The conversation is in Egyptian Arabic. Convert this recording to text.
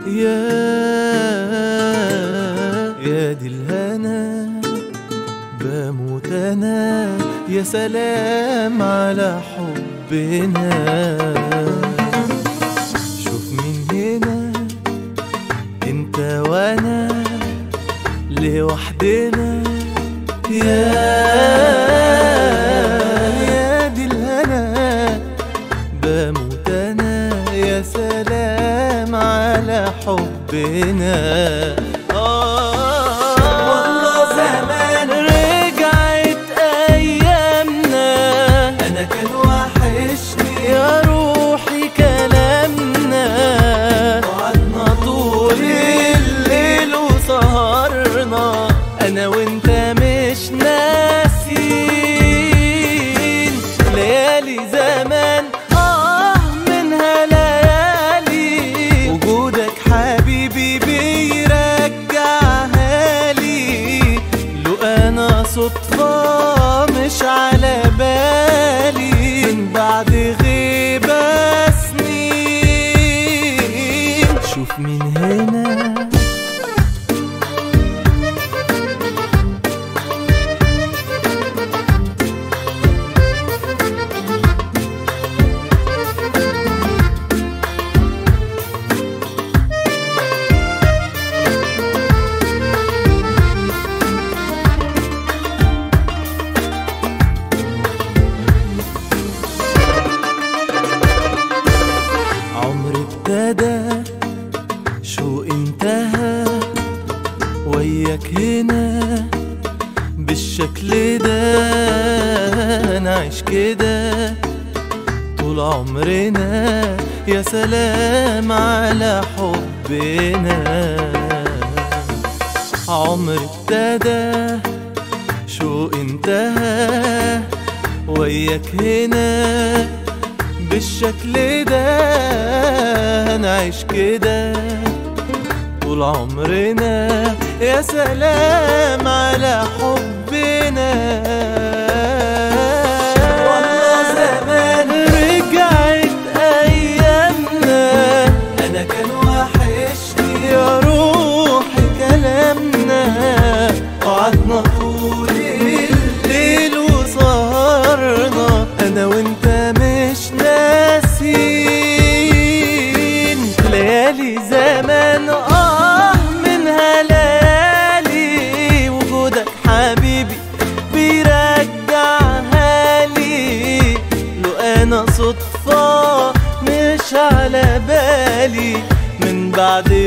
يا يا دي الهنا بموت انا يا سلام على حبنا شوف من هنا انت وانا لوحدنا يا يا دي الهنا بموت انا يا سلام على حبنا آه والله زمان رجعت ايامنا انا كان وحشني يا روحي كلامنا وقعدنا طول الليل وسهرنا انا وانت مش ناسين ليالي زمان اه منها ليالي وجودك حبيبي بيرجعها لي لو انا صدفة مش على بالي من بعد غيبة سنين شوف من هنا عمري ابتدى شو انتهى وياك هنا بالشكل ده نعيش كده طول عمرنا يا سلام على حبنا عمري ابتدى شو انتهى وياك هنا بالشكل ده نعيش كده طول عمرنا يا سلام على حبنا والله زمان رجعت ايامنا انا كان وحشني يا روحي كلامنا قعدنا طول ليل وسهرنا انا وانت مش ناسين ليالي زمان اه منها ليالي وجودك حبيبي بيرجعها لي لو انا صدفة مش على بالي من بعد